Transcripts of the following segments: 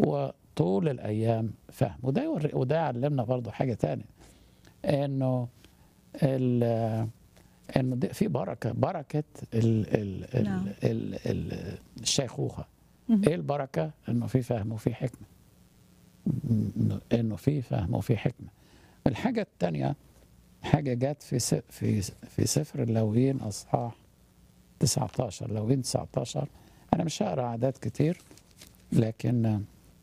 وطول الايام فهم وده يوري وده يعلمنا برضو حاجه تانية انه ال- انه دي- في بركه بركه ال ال ال نعم. ال ال الشيخوخه مهم. ايه البركه انه في فهم وفي حكمه إنه- انه في فهم وفي حكمه الحاجه الثانيه حاجه جت في س- في في سفر اللاويين اصحاح 19 لاويين 19 انا مش هقرا اعداد كتير لكن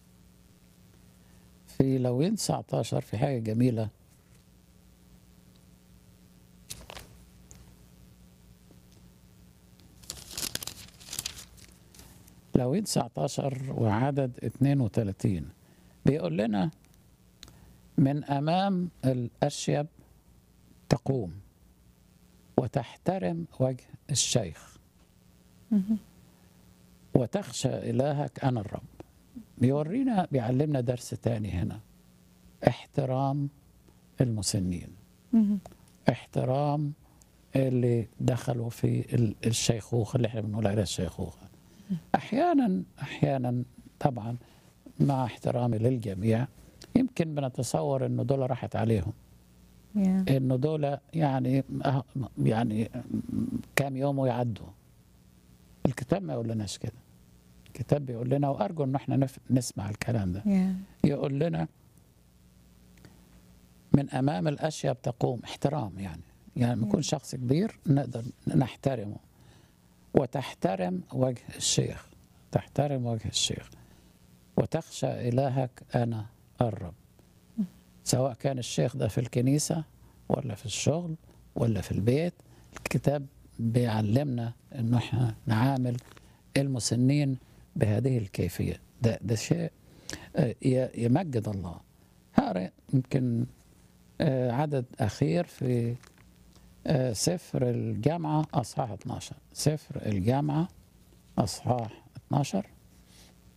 في لاويين 19 في حاجه جميله لاويين 19 وعدد 32 بيقول لنا من امام الاشيب تقوم وتحترم وجه الشيخ مهم. وتخشى إلهك أنا الرب بيورينا بيعلمنا درس تاني هنا احترام المسنين مهم. احترام اللي دخلوا في ال- الشيخوخة اللي احنا بنقول عليها الشيخوخة أحيانا أحيانا طبعا مع احترامي للجميع يمكن بنتصور انه دول راحت عليهم يا. انه دول يعني أه- يعني كام يوم ويعدوا الكتاب ما يقول لناش كده الكتاب بيقول لنا وارجو ان احنا نف- نسمع الكلام ده يا. يقول لنا من امام الاشياء تقوم احترام يعني يعني لما يكون شخص كبير نقدر نحترمه وتحترم وجه الشيخ تحترم وجه الشيخ وتخشى الهك انا الرب سواء كان الشيخ ده في الكنيسه ولا في الشغل ولا في البيت الكتاب بيعلمنا انه احنا نعامل المسنين بهذه الكيفيه ده ده شيء آه، ي- يمجد الله هقرا يمكن آه، عدد اخير في آه، سفر الجامعه اصحاح 12 سفر الجامعه اصحاح 12